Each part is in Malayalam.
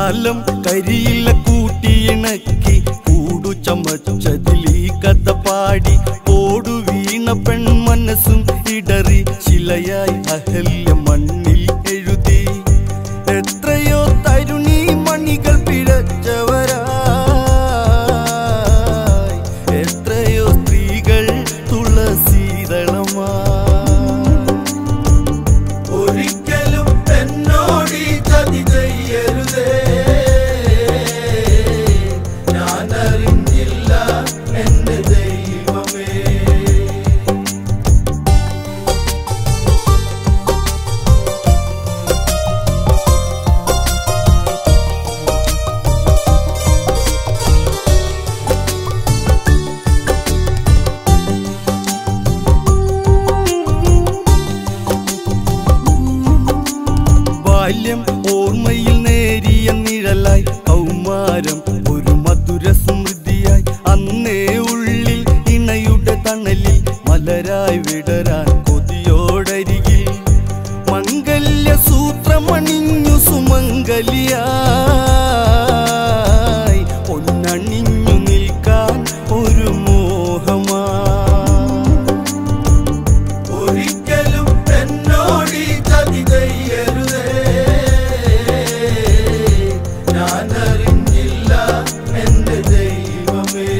കാലം കരിയില കൂട്ടിയിണക്കി കൂടു ചമച്ചതിലീ കഥ പാടി ഓടു വീണ പെൺമനസ്സും ഇടറി ശിലയായി അഹല്യ മണ്ണിൽ എഴുതി എത്രയോ തരുണി മണികൾ പിഴച്ചവരായി എത്രയോ സ്ത്രീകൾ തുളസീതളമായി ഒരിക്കലും എന്നോടി ചതി ചെയ്യരുതേ ഞാൻ അറിഞ്ഞില്ല എന്റെ ദൈവമേ ബാല്യം ഓർമ്മയിൽ നേരിയ നിഴലായി കൗമാരം ഒരു മധുര സ്മൃതിയായി അന്നേ ഉള്ളിൽ ഇണയുടെ തണലിൽ മലരായി വിടരാൻ കൊതിയോടരികിൽ മംഗല്യ സൂത്രമണിഞ്ഞു സുമംഗലിയായി പൊന്നണിഞ്ഞു നിൽക്കാൻ ഒരു മോഹമാ ഒരിക്കലും എന്നോടി ചതി ചെയ്യരുതേ ഞാൻ അറിഞ്ഞില്ല എന്റെ ദൈവമേ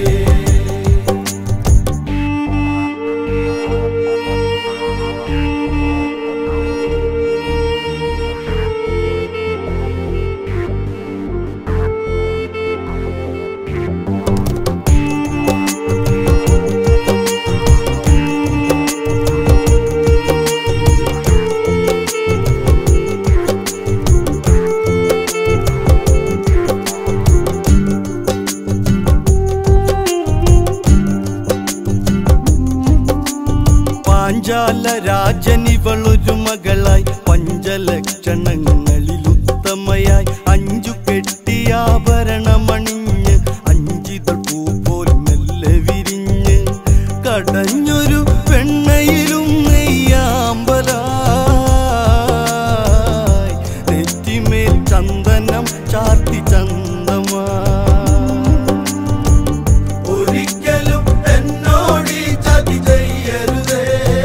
പാഞ്ചാല രാജനിവളൊരു മകളായി പഞ്ചലക്ഷണങ്ങളിൽ ഉത്തമയായി അഞ്ചു കെട്ടിയാഭരണമണിഞ്ഞ് അഞ്ചിതൾ പൂ പോൽ മെല്ലെ വിരിഞ്ഞ് കടഞ്ഞൊരു പെണ്ണയിലും നെയ്യാമ്പലായി നെറ്റിമേൽ ചന്ദനം ചാർത്തി ചന്തമാ ഒരിക്കലും എന്നോടി ചതി ചെയ്യരുതേ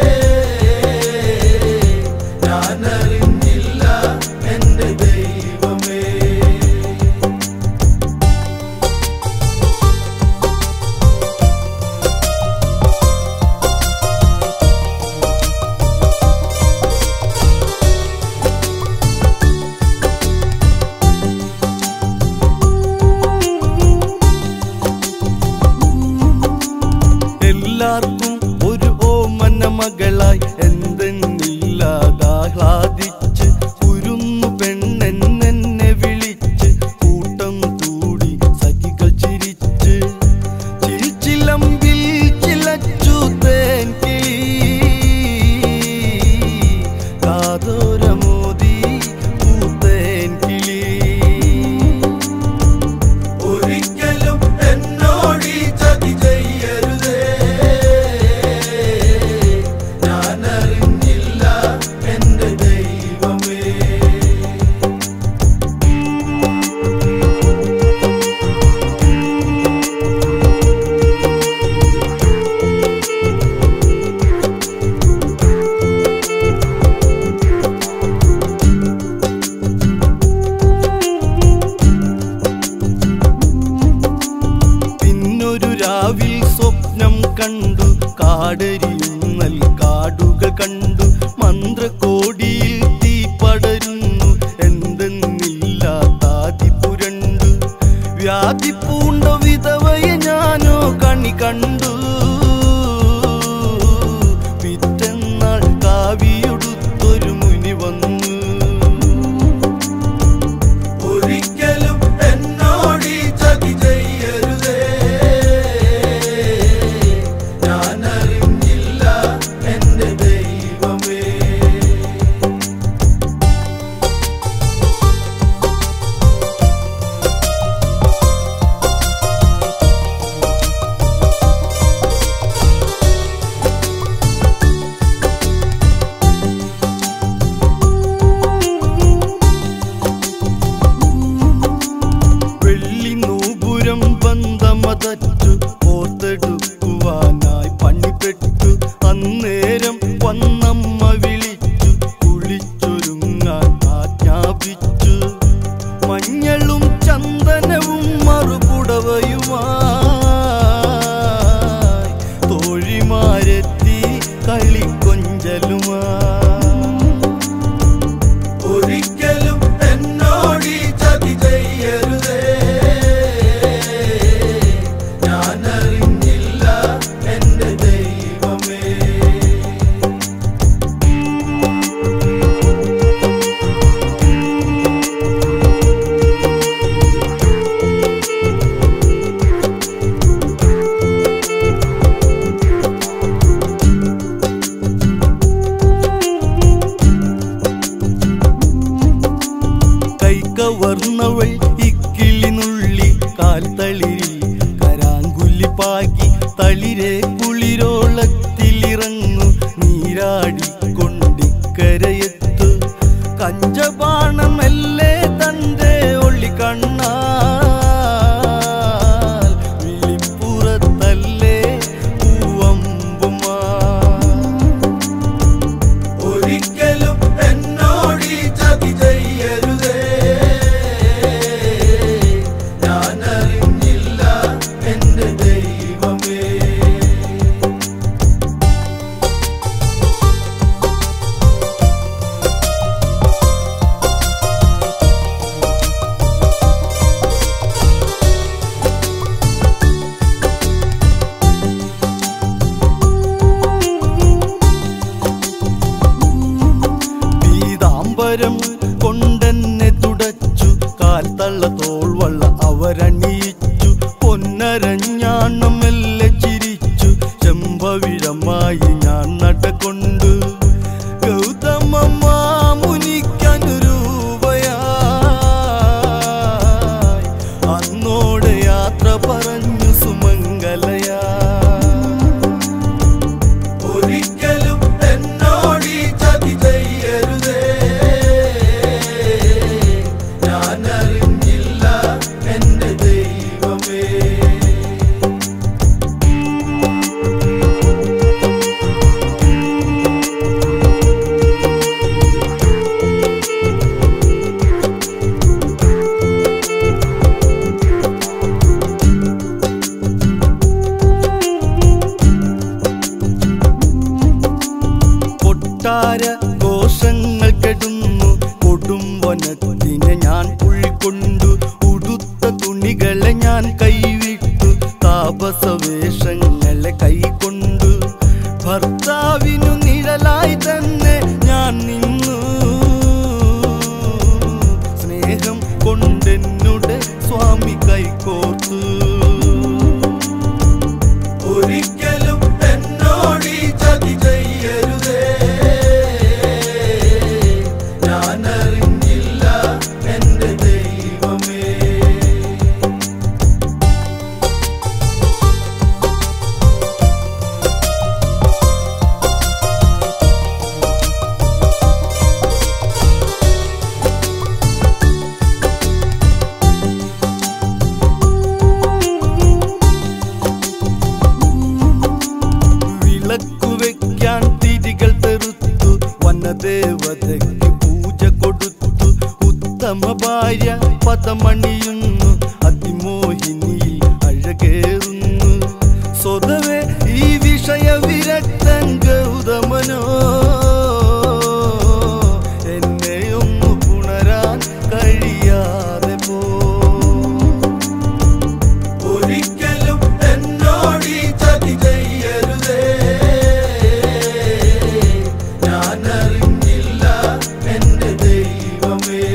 ഞാൻ അറിഞ്ഞില്ല എന്റെ ദൈവമേ എല്ലാവർക്കും ഒരു ഓമന മകളായി എന്തെന്നില്ലാതാഹ്ലാദിച്ച് കുരുന്നു പെണ്ണെന്നെ വിളിച്ച് കൂട്ടം കൂടി സഖികൾ ചിരിച്ച് ചിരിച്ചിലമ്പിൽ ചിലച്ചു തേൻ കിളി കാതോരമോദി പൂത്തേൻ കിളി ഒരിക്കലും എന്നോടി ചതി ചെയ്യരുതേ ഞാൻ അറിഞ്ഞില്ല എന്റെ ദൈവമേ കവർന്നവൾ ഇക്കിളിനുള്ളി കാൽത്തളിരിൽ കരാങ്കുലി പാകി തളിരെ കുളിരോളത്തിലിറങ്ങു നീരാടി കൊണ്ടിക്കരയെത്തു കഞ്ചപാണമല്ലേ തന്റെ ഒളി കണ്ണാൽ വിളിപ്പുറത്തല്ലേ പൂവമ്പുമാ ഒരിക്കലും എന്നോടി ചതി ചെയ്യരുതേ ഞാൻ അറിഞ്ഞില്ല എന്റെ ദൈവമേ പീതാംബരം കൊണ്ടെന്നെ തുടച്ചു കാൽത്തള്ള തോൾവള്ള അവരണിയിച്ചു പൊന്നരഞ്ഞാണമെല്ലെ ചിരിച്ചു ചെമ്പവിഴമായി ഞാൻ നടകൊണ്ടു ഗൗതമമാമുനിക്കനുരൂപയായി അന്നോടെ യാത്ര പറഞ്ഞു സുമംഗലയാ ഒരിക്കലും എന്നോടി ചതി ചെയ്യരുതേ ഞാൻ അറിഞ്ഞില്ല എന്റെ ദൈവമേ കൊട്ടാര ഘോഷങ്ങൾ കെടുന്നു കൊടുംവനത്തിനെ ഞാൻ ഉൾക്കൊണ്ടു ഉടുത്ത തുണികളെ ഞാൻ കൈവിട്ടു താപസവേഷങ്ങളെ കൈകൊണ്ടു ഭർത്താവിനു നിഴലായി തന്നെ ഞാൻ നിന്നു സ്നേഹം കൊണ്ടെന്നുടെ സ്വാമി കൈകോർത്തു ഒരിക്കലും എന്നോടി ചതി ചെയ്യരുതേ ഞാൻ അറിഞ്ഞില്ല എന്റെ ദൈവമേ വിളക്കു വെക്കാൻ തിരികൾ തെറുത്തു വനദേവതയ്ക്ക് പൂജ കൊടുത്തു ഉത്തമ ഭാര്യ പദമണിയുന്നു അതിമോഹിനിയിൽ അഴകേറുന്നു സ്വതവേ ഈ വിഷയ വിരക്തൻ ഗൗതമനോ എന്നെയൊന്നു പുണരാൻ കഴിയാതെ പോ ഒരിക്കലും എന്നോടി ചതി ചെയ്യരുതേ ഞാൻ അറിഞ്ഞില്ല എന്റെ ദൈവമേ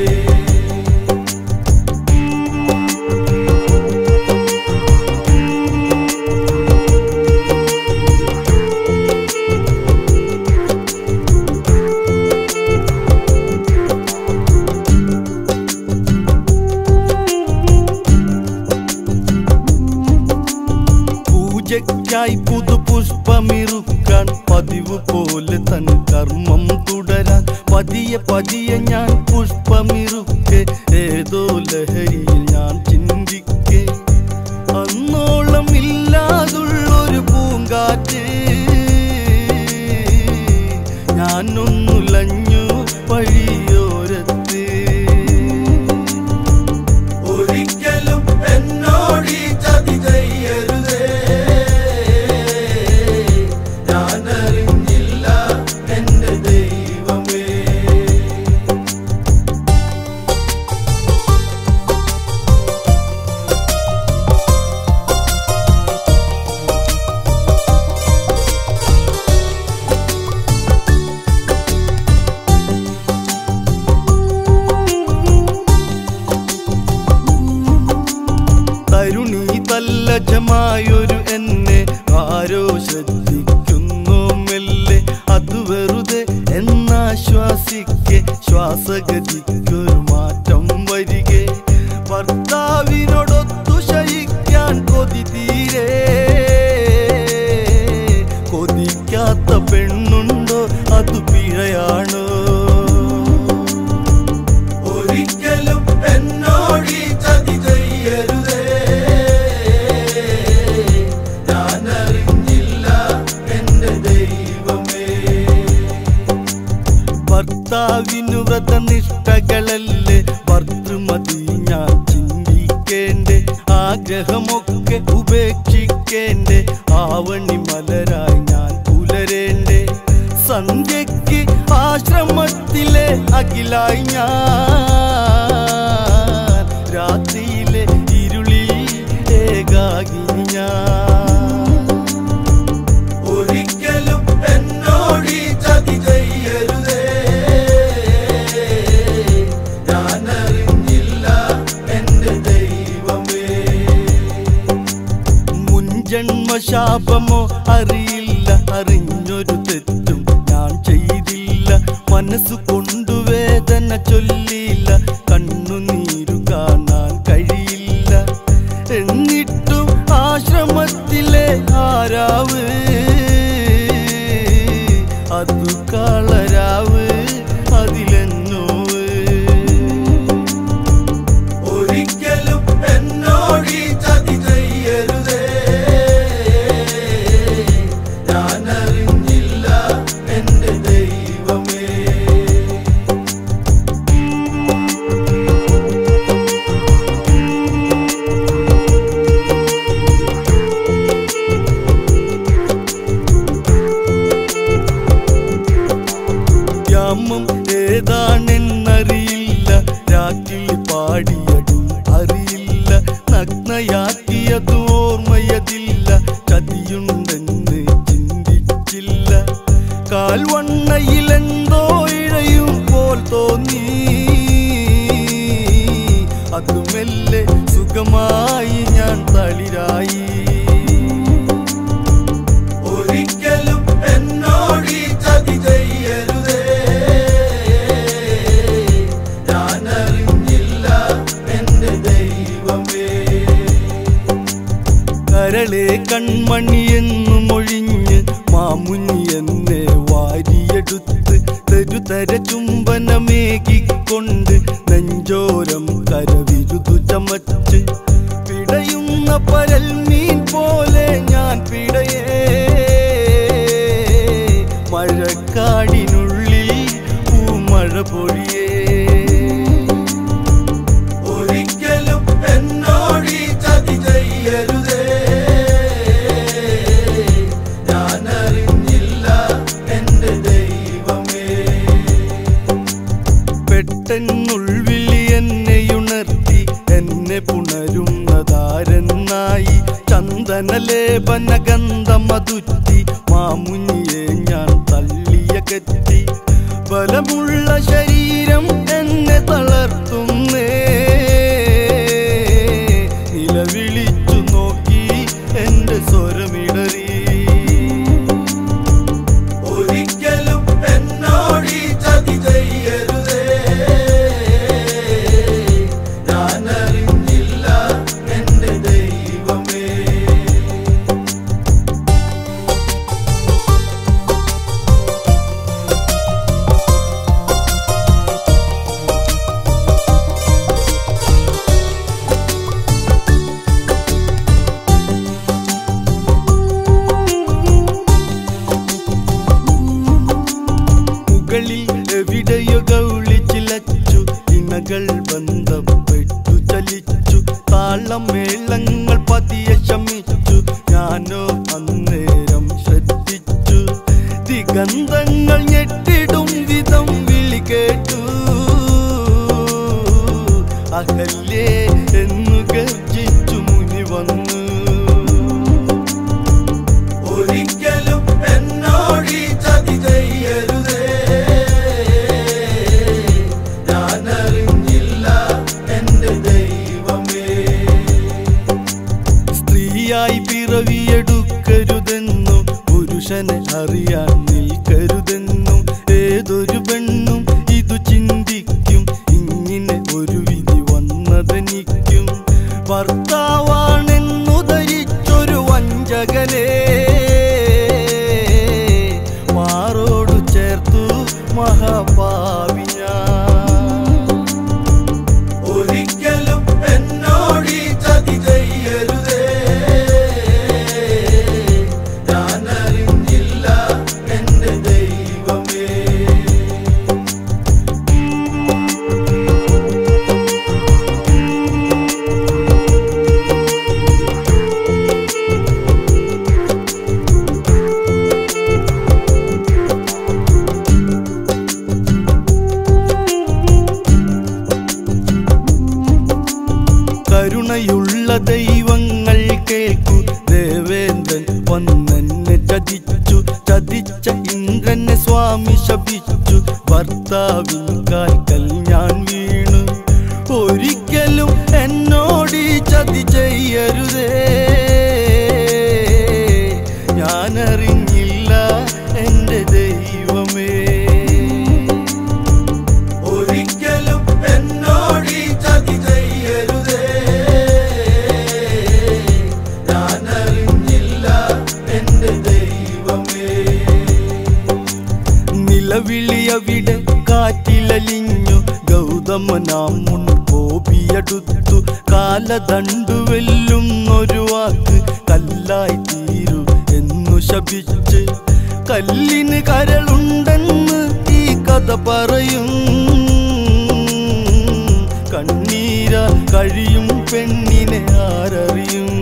പൂജയ്ക്കായി പുതുപുഷ്പമിറുക്കാൻ പതിവ് പോലെ തൻ കർമ്മം തുടരാൻ പതിയെ പതിയെ ഞാൻ പുഷ്പമിറുക്കെ ഏതോ ലഹരിയിൽ ഞാൻ ചിന്തിക്കെ അന്നോളം ഇല്ലാതുള്ളൊരു പൂങ്കാറ്റ് ഞാനൊന്നുലഞ്ഞു വഴിയോരത്ത് ഒരിക്കലും എന്നോടി ചതി ചെയ്യരുതേ ഞാൻ അറിഞ്ഞില്ല എന്റെ ദൈവമേ തരുണി തല്ലജമായൊരു എന്നെ ആരോ ശ്രദ്ധിക്കുന്നു മെല്ലെ അത് വെറുതെ എന്നാശ്വാസിക്കെ ശ്വാസഗതിക്കൊരു മാറ്റം വരികെ ഭർത്താവിനു വ്രതനിഷ്ഠകളല്ലേ ഭർത്തൃമതി ഞാൻ ചിന്തിക്കേണ്ടേ ആഗ്രഹമൊക്കെ ഉപേക്ഷിക്കേണ്ടേ ആവണി മലരായി ഞാൻ പുലരേണ്ടേ സന്ധ്യയ്ക്ക് ആശ്രമത്തിലെ അഖിലായി ഞാൻ രാത്രിയിലെ ഇരുളിൽ ഏകാകിനി ഞാൻ ഒരിക്കലും എന്നോട് ഈ ചതി ചെയ്യരുതേ ഞാൻ അറിഞ്ഞില്ല എന്റെ ദൈവമേ മുൻജന്മശാപമോ അറിയില്ല അറിഞ്ഞൊരു തെറ്റും ഞാൻ ചെയ്തില്ല മനസ്സു കൊണ്ടു വേദന ചൊല്ലിയില്ല കണ്ണുനീരു കാണാൻ കഴിയില്ല എന്നിട്ടും ആശ്രമത്തിലെ ആരാവ് അതു കാളരാവ് അതിലെന്നോവ് ഒരിക്കലും എന്നോട് ഈ ചതി ചെയ്യരുതേ ഞാൻ അറിഞ്ഞില്ല എന്റെ ദൈവമേ യാമം ഏതാണെന്നറിയില്ല രാത്രിയിൽ പാടിയതും അറിയില്ല നഗ്നയാക്കിയതും ഓർമ്മയതില്ല ചതിയുണ്ടെന്ന് ചിന്തിച്ചില്ല കാൽവണ്ണയിലെന്തോ ഇഴയും പോൽ തോന്നി അതുമെല്ലെ സുഖമായി ഞാൻ തളിരായി ഒരിക്കലും എന്നോട് ഈ ചതി ചെയ്യരുതേ ഞാൻ അറിഞ്ഞില്ല എന്റെ ദൈവമേ കരളെ കൺമണി എന്നു മൊഴിഞ്ഞ് മാമുനി എന്നെ വാരിയെടുത്ത് തെരുതര ചുംബനമേകിക്കൊണ്ട് നെഞ്ചോരം കരവിരുതു ചമച്ച് പിടയുന്ന പരൽ മീൻ പോലെ ഞാൻ പിടയേ മഴക്കാടിനുള്ളിൽ പൂമഴ പൊഴിയേ ഒരിക്കലും എന്നോട് ഈ ചതി ചെയ്യരുതേ ഞാൻ അറിഞ്ഞില്ല എന്റെ ദൈവമേ പെട്ടെന്നുൾവിളി എന്നെയുണർത്തി എന്നെ പുണരുന്നതാരെന്നായി ചന്ദനലേപന ഗന്ധമതുറ്റി മാമുനിയെ ഞാൻ തള്ളിയ കെത്തി ബലമുള്ള ശരീരം എന്നെ തളർത്തുന്നേ നിലവിളിച്ചു നോക്കി എന്റെ സ്വരമിടറി ഒരിക്കലും എന്നോട് ഈ ചതി ചെയ്യരുതേ ഞാൻ അറിഞ്ഞില്ല എന്റെ ദൈവമേ മുകളിൽ എവിടെയോ ഗൗളിച്ചിലച്ചു ഇണകൾ ബന്ധപ്പെട്ടു ചലിച്ചു താളം മേളങ്ങൾ പതിയെ ശമിച്ചു ഞാനോ അന്നേരം ശ്രദ്ധിച്ചു ദിഗന്ധങ്ങൾ ഞെട്ടിടും വിധം വിളി കേട്ടു അകല്ലേ എന്നു ഗർജിച്ചു മുനി വന്നു ഒരിക്കലും എന്നോട് ഈ ചതി ചെയ്യരുതേ ഞാൻ അറിഞ്ഞില്ല എന്റെ ദൈവമേ സ്ത്രീയായി പിറവിയെടുക്കരുതെന്നും പുരുഷനെ അറിയാൻ നിൽക്കരുതെന്നും ഏതൊരു പെണ്ണും ഇതു ചിന്തിക്കും ഇങ്ങനെ ഒരു വിധി വന്നതെനിക്കും ദൈവങ്ങൾ കേൾക്കൂ ദേവേന്ദ്രൻ വന്നെന്നെ ചതിച്ചു ചതിച്ച ഇന്ദ്രനെ സ്വാമി ശപിച്ചു ഭർത്താവിൻ കാൽക്കൽ ഞാൻ വീണു ഒരിക്കലും എന്നോട് ഈ ചതി ചെയ്യരുതേ ഞാനറിഞ്ഞില്ല എൻ്റെ ദൈവമേ ഒരിക്കലും എന്നോട് ഈ ചതി ചെയ്യരുതേ ഞാൻ അറിഞ്ഞില്ല എന്റെ ദൈവമേ നിലവിളിയവിടെ കാറ്റിലലിഞ്ഞു ഗൗതമനാം മുൻ കോപിയെടുത്തു കാലദണ്ടു വെല്ലുന്നൊരു വാക്ക് കല്ലായി തീരു എന്നു ശപിച്ച് കല്ലിന് കരളുണ്ടെന്ന് ഈ കഥ പറയും കണ്ണീരാ കഴിയും പെണ്ണിനെ ആരറിയും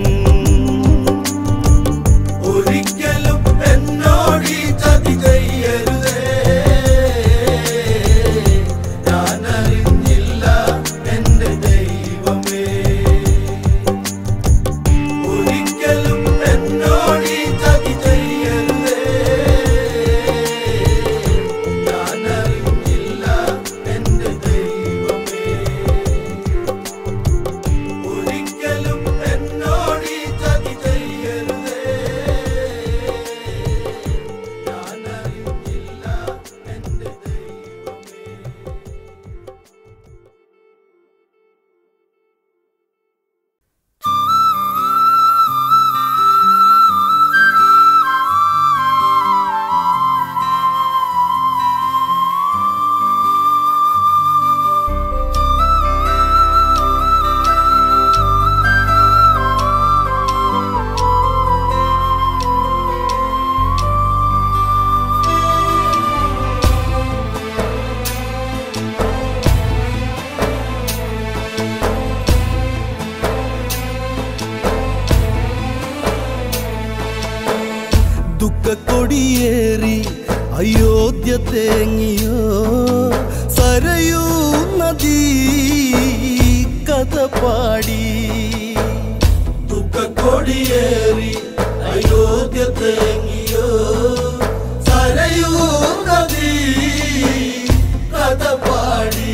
ഒരിക്കലും എന്നോട് ഈ ചതി ചെയ്യരുതേ ഞാൻ അറിഞ്ഞില്ല എന്റെ ദൈവമേ ഒരിക്കലും എന്നോട് ഈ ചതി ചെയ്യരുതേ ഞാൻ അറിഞ്ഞില്ല എന്റെ ദൈവമേ ഒരിക്കലും എന്നോട് ഈ ചതി ചെയ്യരുതേ ഞാൻ അറിഞ്ഞില്ല എന്റെ ദൈവമേ ദുഃഖക്കൊടിയേറി അയോധ്യ തേങ്ങിയോ സരയൂ നദീ കഥ പാടി ദുഃഖക്കൊടിയേറി അയോധ്യ തേങ്ങിയോ സരയൂ നദി കഥ പാടി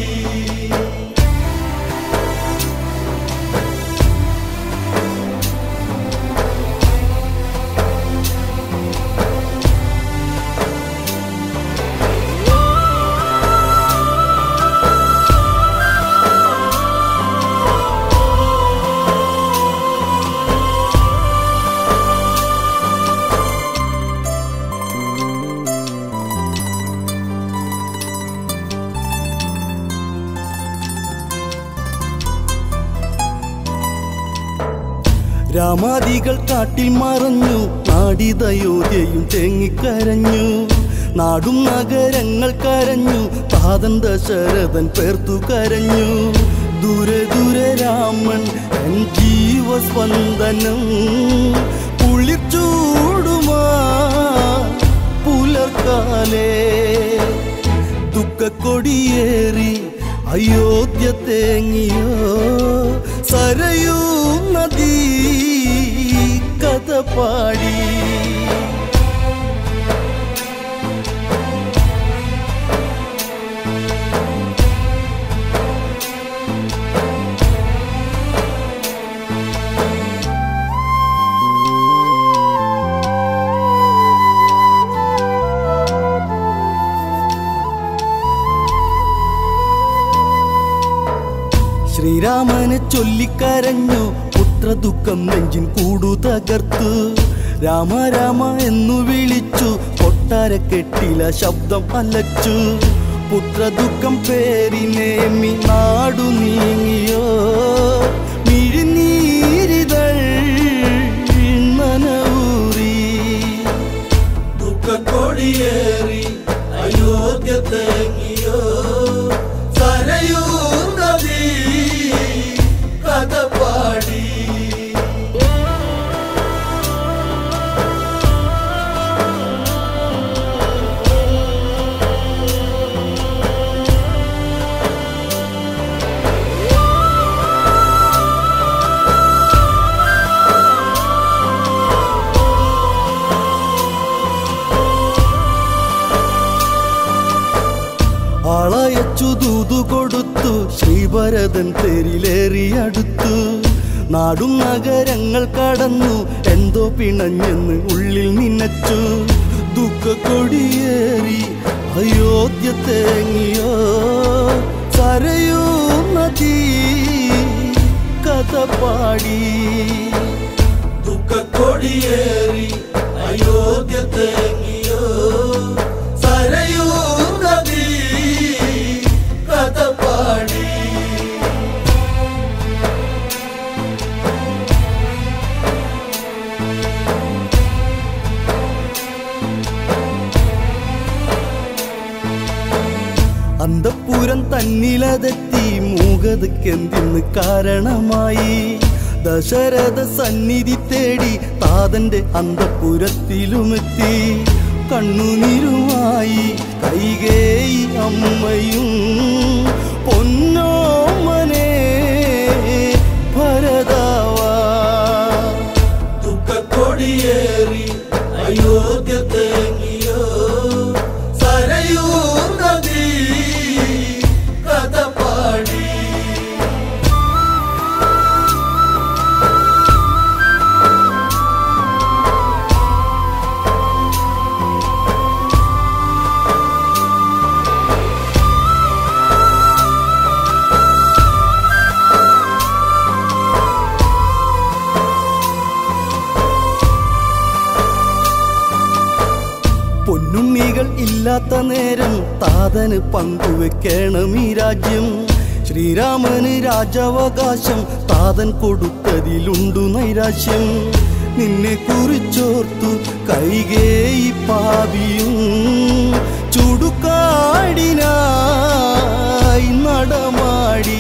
രാമാദികൾ കാട്ടിൽ മറഞ്ഞു നാടിതയോധ്യയും തേങ്ങിക്കരഞ്ഞു നാടും നഗരങ്ങൾ കരഞ്ഞു താതൻ ദശരഥൻ പേർത്തു കരഞ്ഞു ദൂരെ ദൂരെ രാമൻ എൻ ജീവസ്പന്ദനം കുളിർച്ചൂടുമാ പുലർക്കാലേ ദുഃഖക്കൊടിയേറി അയോധ്യ തേങ്ങിയോ സരയൂ നദീ കഥ പാടി ശ്രീരാമനെ ചൊല്ലിക്കരഞ്ഞു പുത്രദുഃഖം നെഞ്ചിൻ കൂടു തകർത്തു രാമ രാമ എന്നു വിളിച്ചു കൊട്ടാര കെട്ടില ശബ്ദം അലച്ചു പുത്രദുഃഖം പേരിനേമി നാടു നീങ്ങിയോ മിഴിനീരിതൾ നനവൂറി ദുഃഖക്കൊടിയേറി അയോധ്യ തേങ്ങിയോ സരയൂ നദി കഥ പാടി ആ അയച്ചു ദൂതു കൊടുത്തു ശ്രീഭരതൻ തേരിലേറി അടുത്തു നാടും നഗരങ്ങൾ കടന്നു എന്തോ പിണഞ്ഞെന്ന് ഉള്ളിൽ നിന്നച്ചു ദുഃഖക്കൊടിയേറി അയോധ്യ തേങ്ങിയോ സരയൂ നദി കഥ പാടി ദുഃഖക്കൊടിയേറി അയോധ്യ തേങ്ങിയോ സരയൂ നദി കഥ പാടി അന്തപ്പൂരം തന്നിലതെത്തി മൂകതയ്ക്കെന്തിന്ന് കാരണമായി ദശരഥ സന്നിധി തേടി താതന്റെ അന്തപ്പുരത്തിലുമെത്തി കണ്ണുനീരുമായി കൈകേയി അമ്മയും പൊന്നോമനെ ഭരതാവാ ദുഃഖക്കൊടിയേറി അയോധ്യ തേങ്ങിയോ സരയൂ നദി കഥ പാടി പൊന്നുണ്ണികൾ ഇല്ലാത്ത നേരം താതന് പങ്കുവെക്കണം ഈ രാജ്യം ശ്രീരാമന് രാജാവകാശം താതൻ കൊടുത്തതിലുണ്ടു നൈരാശ്യം നിന്നെ കുറിച്ചോർത്തു കൈകേയി പാവിയും ചുടുകാടിനായി നടമാടി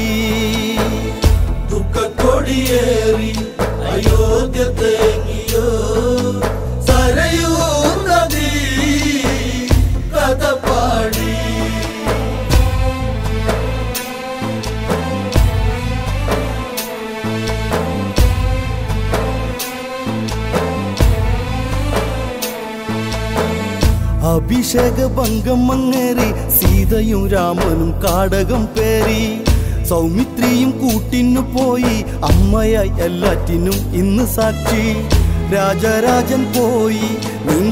ദുഃഖക്കൊടിയേറി അയോധ്യ തേങ്ങിയോ സരയൂ നദി കഥ പാടി അഭിഷേക ഭംഗം മങ്ങേറി സീതയും രാമനും കാടകം പേറി സൗമിത്രിയും കൂട്ടിനു പോയി അമ്മയായി എല്ലാറ്റിനും ഇന്ന് സാക്ഷി രാജരാജൻ പോയി നിൻ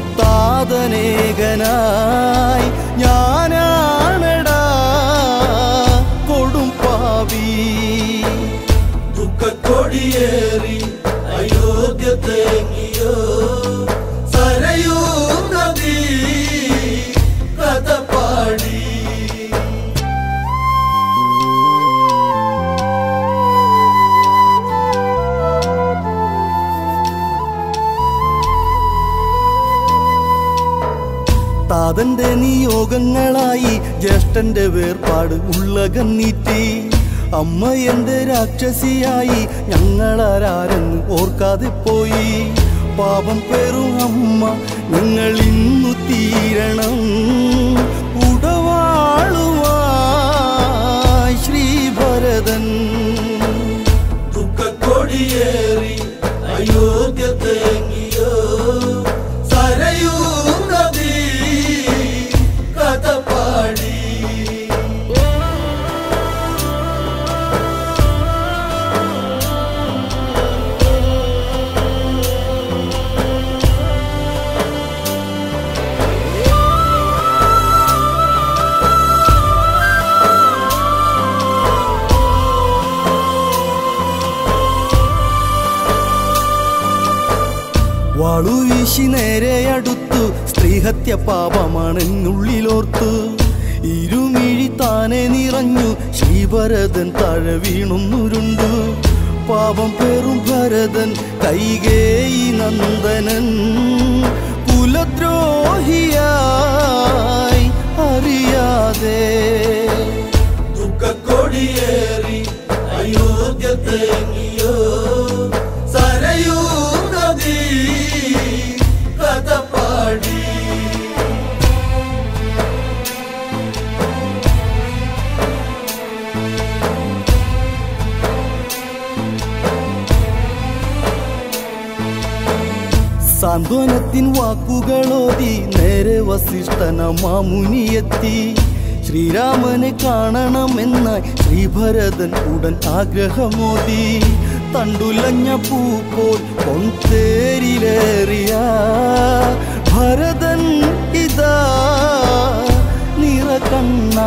താതനേകനായി ഞാനാണടാ കൊടും പാവി ദുഃഖക്കൊടിയേറി അയോധ്യ തേങ്ങിയോ സരയൂ നദി കഥ പാടി താതന്റെ നിയോഗങ്ങളായി ജ്യേഷ്ഠന്റെ വേർപാട് ഉള്ളകന്നീറ്റി അമ്മ എന്റെ രാക്ഷസിയായി ഞങ്ങളാരെന്ന് ഓർക്കാതെ പോയി പാപം പേറും അമ്മ നിങ്ങൾ ഇന്നു തീരണം ഉടവാളുമായി ശ്രീഭരതൻ ദുഃഖക്കൊടിയേറി അയോധ്യ തേങ്ങിയോ സരയൂ നദി കഥ പാടി വാളു വീശി നേരെ അടുത്തു സ്ത്രീഹത്യ പാപമാണെന്നുള്ളിലോർത്തു ഇരുമിഴി താനെ നിറഞ്ഞു ശ്രീഭരതൻ താഴെ വീണുന്നുരുണ്ടു പാപം പേറും ഭരതൻ കൈകേയി നന്ദനൻ കുലദ്രോഹിയായി അറിയാതെ ദുഃഖക്കൊടിയേറി അയോധ്യ തേങ്ങിയോ സരയൂ നദി കഥ പാടി സാന്ത്വനത്തിൻ വാക്കുകളോതി നേരെ വസിഷ്ഠന മാമുനിയെത്തി ശ്രീരാമനെ കാണണമെന്നായി ശ്രീഭരതൻ ഉടൻ ആഗ്രഹമോദി തണ്ടുലഞ്ഞ പൂ പോൽ പൊൻതേരിലേറിയ ഭരതൻ ഇതാ നിറ കണ്ണാ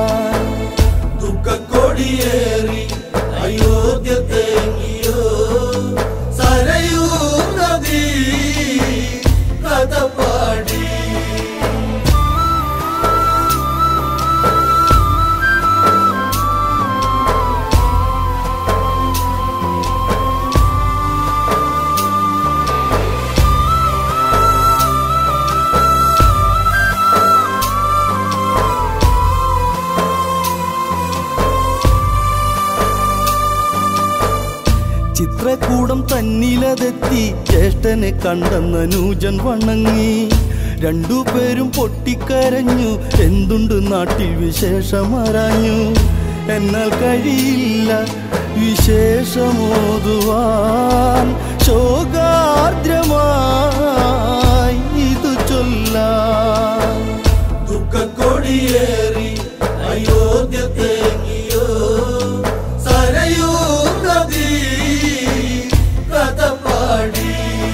ദുഃഖക്കൊടിയേറി അയോധ്യ തേങ്ങിയോ സരയൂ നദി കഥ പാടി ചിത്രകൂടം തന്നിലതെത്തി ജ്യേഷ്ഠനെ കണ്ടെന്ന നൂജൻ വണങ്ങി രണ്ടുപേരും പൊട്ടിക്കരഞ്ഞു എന്തുണ്ട് നാട്ടിൽ വിശേഷമറിഞ്ഞു എന്നാൽ കഴിയില്ല വിശേഷമോതുവാൻ ശോകാർദ്രമായി ഇത് ചൊല്ലാൻ ദുഃഖക്കൊടിയേറി അയോധ്യ തേങ്ങിയോ സരയൂ നദി കഥ പാടി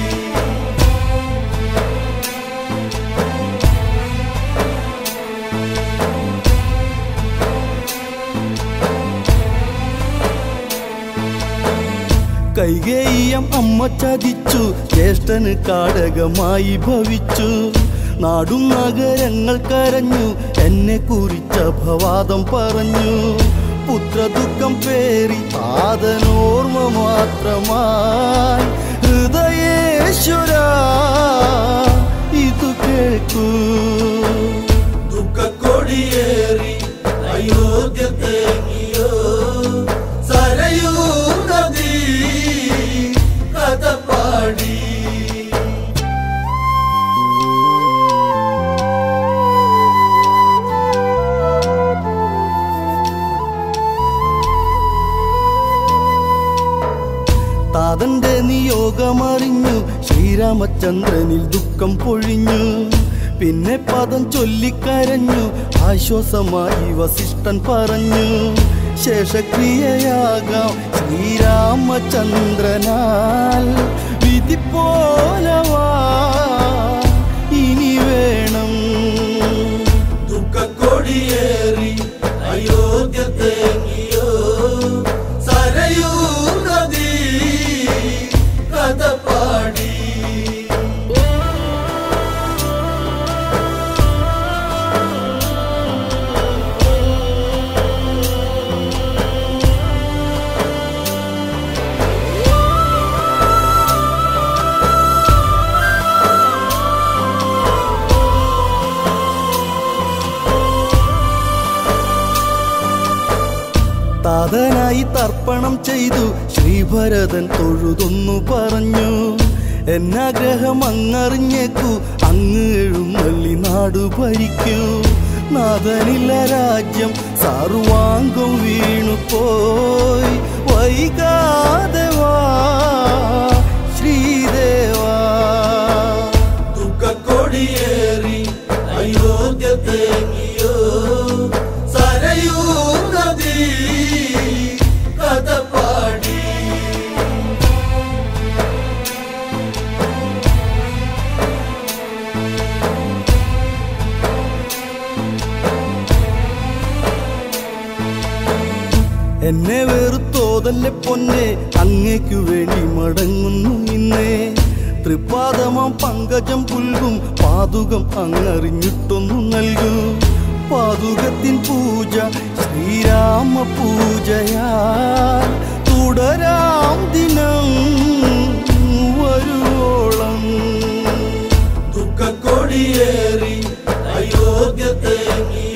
കൈകേയം അമ്മ ചതിച്ചു ജ്യേഷ്ഠന് കാടകമായി ഭവിച്ചു നാടും നഗരങ്ങൾ കരഞ്ഞു എന്നെ കുറിച്ച ഭവാദം പറഞ്ഞു പുത്രദുഃഖം പേറി ആദനോർമ്മ മാത്രമായി ഹൃദയേശ്വര ഇതു കേൾക്കൂ ദുഃഖക്കൊടിയേറി അയോധ്യ തേങ്ങിയോ സരയൂ നദി കഥ പാടി താതന്റെ നിയോഗമറിഞ്ഞു ശ്രീരാമചന്ദ്രനിൽ ദുഃഖം പൊഴിഞ്ഞു പിന്നെ പദം ചൊല്ലിക്കരഞ്ഞു ആശ്വാസമായി വസിഷ്ഠൻ പറഞ്ഞു ശേഷക്രിയയാകാം ശ്രീരാമചന്ദ്രനാൽ വിധി പോലവാ ഇനി വേണം ദുഃഖക്കൊടിയേറി അയോധ്യ തേങ്ങിയോ സരയൂ നദി കഥ പാടി താതനായി തർപ്പണം ചെയ്തു ശ്രീഭരതൻ തൊഴുതൊന്നു പറഞ്ഞു എന്നാഗ്രഹം അങ്ങറിഞ്ഞേക്കു അങ്ങ് എഴുന്നള്ളി നാടു ഭരിക്കൂ നാഥനില്ല രാജ്യം സർവാംഗം വീണു പോയി വൈകാതെ വാ ശ്രീദേവാ ദുഃഖക്കൊടിയേറി അയോധ്യ തേങ്ങിയോ സരയൂ നദി കഥ പാടി എന്നെ വെറുത്തോതല്ലേ പൊന്നെ അങ്ങേക്കു വേണ്ടി മടങ്ങുന്നു ഇന്നേ തൃപ്പാദമാം പങ്കജം പുൽകും പാതുകം അങ്ങറിഞ്ഞിട്ടൊന്നു നൽകൂ പാതുകത്തിൻ പൂജ ശ്രീരാമ പൂജയാ തുടരാം ദിനം വരുവോളം ദുഃഖക്കൊടിയേറി അയോധ്യ തേങ്ങിയോ